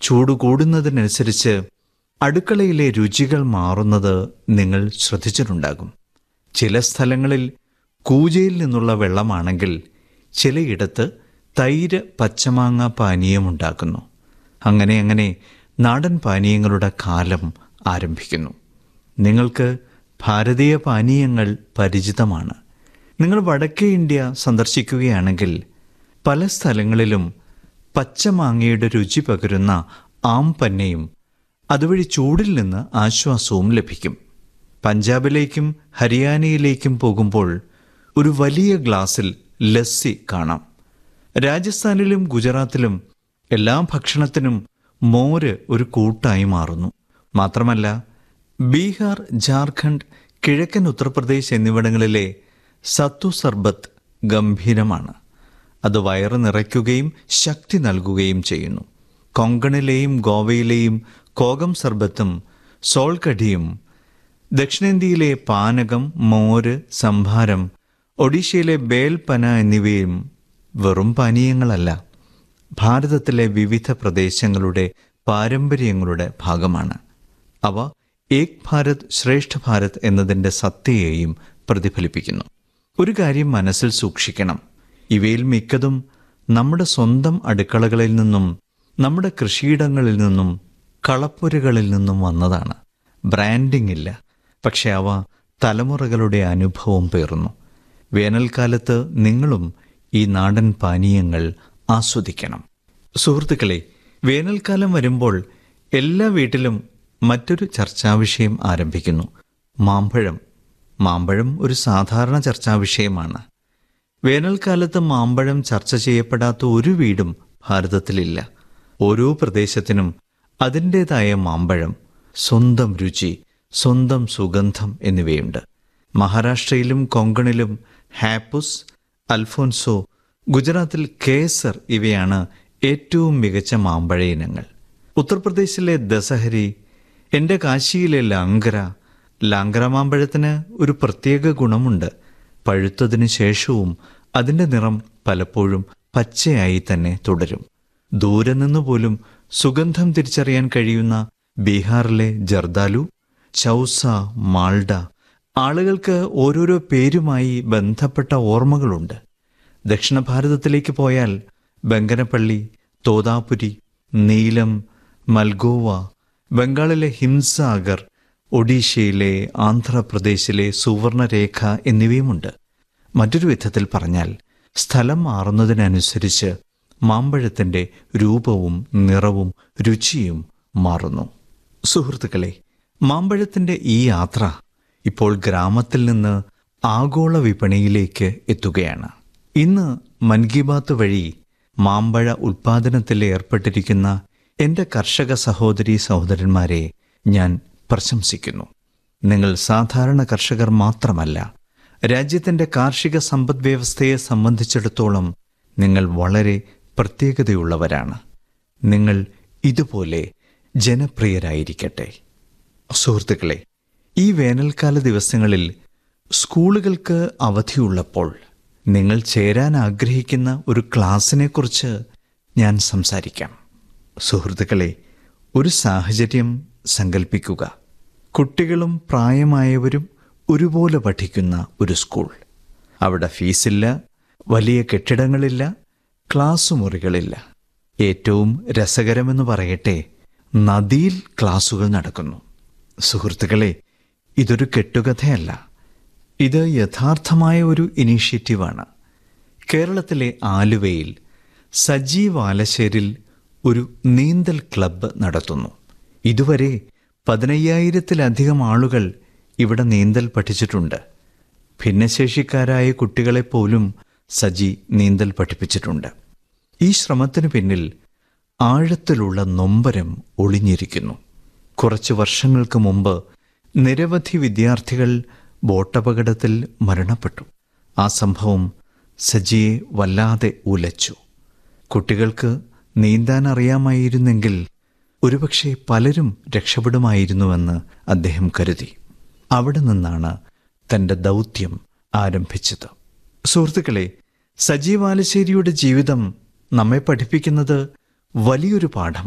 ചൂട് കൂടുന്നതിനനുസരിച്ച് അടുക്കളയിലെ രുചികൾ മാറുന്നത് നിങ്ങൾ ശ്രദ്ധിച്ചിട്ടുണ്ടാകും ചില സ്ഥലങ്ങളിൽ കൂജയിൽ നിന്നുള്ള വെള്ളമാണെങ്കിൽ ചിലയിടത്ത് തൈര് പച്ചമാങ്ങ പാനീയമുണ്ടാക്കുന്നു അങ്ങനെ അങ്ങനെ നാടൻ പാനീയങ്ങളുടെ കാലം ആരംഭിക്കുന്നു നിങ്ങൾക്ക് ഭാരതീയ പാനീയങ്ങൾ പരിചിതമാണ് നിങ്ങൾ വടക്കേ ഇന്ത്യ സന്ദർശിക്കുകയാണെങ്കിൽ പല സ്ഥലങ്ങളിലും പച്ചമാങ്ങയുടെ രുചി പകരുന്ന ആംപന്നയും അതുവഴി ചൂടിൽ നിന്ന് ആശ്വാസവും ലഭിക്കും പഞ്ചാബിലേക്കും ഹരിയാനയിലേക്കും പോകുമ്പോൾ ഒരു വലിയ ഗ്ലാസ്സിൽ ലസ്സി കാണാം രാജസ്ഥാനിലും ഗുജറാത്തിലും എല്ലാ ഭക്ഷണത്തിനും മോര് ഒരു കൂട്ടായി മാറുന്നു മാത്രമല്ല ബീഹാർ ജാർഖണ്ഡ് കിഴക്കൻ ഉത്തർപ്രദേശ് എന്നിവിടങ്ങളിലെ സത്തു സർബത്ത് ഗംഭീരമാണ് അത് വയറ് നിറയ്ക്കുകയും ശക്തി നൽകുകയും ചെയ്യുന്നു കൊങ്കണിലെയും ഗോവയിലെയും കോകം സർബത്തും സോൾകടിയും ദക്ഷിണേന്ത്യയിലെ പാനകം മോര് സംഭാരം ഒഡീഷയിലെ ബേൽപന എന്നിവയും വെറും പാനീയങ്ങളല്ല ഭാരതത്തിലെ വിവിധ പ്രദേശങ്ങളുടെ പാരമ്പര്യങ്ങളുടെ ഭാഗമാണ് അവ ഏക് ഭാരത് ശ്രേഷ്ഠ ഭാരത് എന്നതിൻ്റെ സത്യയെയും പ്രതിഫലിപ്പിക്കുന്നു ഒരു കാര്യം മനസ്സിൽ സൂക്ഷിക്കണം ഇവയിൽ മിക്കതും നമ്മുടെ സ്വന്തം അടുക്കളകളിൽ നിന്നും നമ്മുടെ കൃഷിയിടങ്ങളിൽ നിന്നും കളപ്പുരകളിൽ നിന്നും വന്നതാണ് ബ്രാൻഡിംഗ് ഇല്ല പക്ഷെ അവ തലമുറകളുടെ അനുഭവം പേറുന്നു വേനൽക്കാലത്ത് നിങ്ങളും ഈ നാടൻ പാനീയങ്ങൾ ആസ്വദിക്കണം സുഹൃത്തുക്കളെ വേനൽക്കാലം വരുമ്പോൾ എല്ലാ വീട്ടിലും മറ്റൊരു ചർച്ചാവിഷയം ആരംഭിക്കുന്നു മാമ്പഴം മാമ്പഴം ഒരു സാധാരണ ചർച്ചാവിഷയമാണ് വേനൽക്കാലത്ത് മാമ്പഴം ചർച്ച ചെയ്യപ്പെടാത്ത ഒരു വീടും ഭാരതത്തിലില്ല ഓരോ പ്രദേശത്തിനും അതിൻ്റേതായ മാമ്പഴം സ്വന്തം രുചി സ്വന്തം സുഗന്ധം എന്നിവയുണ്ട് മഹാരാഷ്ട്രയിലും കൊങ്കണിലും ഹാപ്പുസ് അൽഫോൻസോ ഗുജറാത്തിൽ കേസർ ഇവയാണ് ഏറ്റവും മികച്ച മാമ്പഴ ഇനങ്ങൾ ഉത്തർപ്രദേശിലെ ദസഹരി എൻ്റെ കാശിയിലെ ലാങ്കര ലാങ്കര മാമ്പഴത്തിന് ഒരു പ്രത്യേക ഗുണമുണ്ട് പഴുത്തതിനു ശേഷവും അതിൻ്റെ നിറം പലപ്പോഴും പച്ചയായി തന്നെ തുടരും ദൂരെ നിന്ന് പോലും സുഗന്ധം തിരിച്ചറിയാൻ കഴിയുന്ന ബീഹാറിലെ ജർദാലു ചൗസ മാൾഡ ആളുകൾക്ക് ഓരോരോ പേരുമായി ബന്ധപ്പെട്ട ഓർമ്മകളുണ്ട് ദക്ഷിണ ഭാരതത്തിലേക്ക് പോയാൽ ബങ്കനപ്പള്ളി തോതാപുരി നീലം മൽഗോവ ബംഗാളിലെ ഹിംസാഗർ ഒഡീഷയിലെ ആന്ധ്രാപ്രദേശിലെ സുവർണരേഖ എന്നിവയുമുണ്ട് മറ്റൊരു വിധത്തിൽ പറഞ്ഞാൽ സ്ഥലം മാറുന്നതിനനുസരിച്ച് മാമ്പഴത്തിൻ്റെ രൂപവും നിറവും രുചിയും മാറുന്നു സുഹൃത്തുക്കളെ മാമ്പഴത്തിൻ്റെ ഈ യാത്ര ഇപ്പോൾ ഗ്രാമത്തിൽ നിന്ന് ആഗോള വിപണിയിലേക്ക് എത്തുകയാണ് ഇന്ന് മൻ കി ബാത്ത് വഴി മാമ്പഴ ഉൽപാദനത്തിൽ ഏർപ്പെട്ടിരിക്കുന്ന എൻ്റെ കർഷക സഹോദരി സഹോദരന്മാരെ ഞാൻ പ്രശംസിക്കുന്നു നിങ്ങൾ സാധാരണ കർഷകർ മാത്രമല്ല രാജ്യത്തിൻ്റെ കാർഷിക സമ്പദ് വ്യവസ്ഥയെ സംബന്ധിച്ചിടത്തോളം നിങ്ങൾ വളരെ പ്രത്യേകതയുള്ളവരാണ് നിങ്ങൾ ഇതുപോലെ ജനപ്രിയരായിരിക്കട്ടെ സുഹൃത്തുക്കളെ ഈ വേനൽക്കാല ദിവസങ്ങളിൽ സ്കൂളുകൾക്ക് അവധിയുള്ളപ്പോൾ നിങ്ങൾ ചേരാൻ ആഗ്രഹിക്കുന്ന ഒരു ക്ലാസ്സിനെക്കുറിച്ച് ഞാൻ സംസാരിക്കാം സുഹൃത്തുക്കളെ ഒരു സാഹചര്യം സങ്കല്പിക്കുക കുട്ടികളും പ്രായമായവരും ഒരുപോലെ പഠിക്കുന്ന ഒരു സ്കൂൾ അവിടെ ഫീസില്ല വലിയ കെട്ടിടങ്ങളില്ല ക്ലാസ് മുറികളില്ല ഏറ്റവും രസകരമെന്ന് പറയട്ടെ നദിയിൽ ക്ലാസുകൾ നടക്കുന്നു സുഹൃത്തുക്കളെ ഇതൊരു കെട്ടുകഥയല്ല ഇത് യഥാർത്ഥമായ ഒരു ഇനീഷ്യേറ്റീവാണ് കേരളത്തിലെ ആലുവയിൽ സജീവ് ആലശ്ശേരിൽ ഒരു നീന്തൽ ക്ലബ്ബ് നടത്തുന്നു ഇതുവരെ പതിനയ്യായിരത്തിലധികം ആളുകൾ ഇവിടെ നീന്തൽ പഠിച്ചിട്ടുണ്ട് ഭിന്നശേഷിക്കാരായ കുട്ടികളെപ്പോലും സജി നീന്തൽ പഠിപ്പിച്ചിട്ടുണ്ട് ഈ ശ്രമത്തിനു പിന്നിൽ ആഴത്തിലുള്ള നൊമ്പരം ഒളിഞ്ഞിരിക്കുന്നു കുറച്ച് വർഷങ്ങൾക്ക് മുമ്പ് നിരവധി വിദ്യാർത്ഥികൾ ബോട്ടപകടത്തിൽ മരണപ്പെട്ടു ആ സംഭവം സജിയെ വല്ലാതെ ഉലച്ചു കുട്ടികൾക്ക് നീന്താൻ അറിയാമായിരുന്നെങ്കിൽ ഒരുപക്ഷെ പലരും രക്ഷപ്പെടുമായിരുന്നുവെന്ന് അദ്ദേഹം കരുതി അവിടെ നിന്നാണ് തൻ്റെ ദൗത്യം ആരംഭിച്ചത് സുഹൃത്തുക്കളെ സജീവ് ആലശ്ശേരിയുടെ ജീവിതം നമ്മെ പഠിപ്പിക്കുന്നത് വലിയൊരു പാഠമാണ്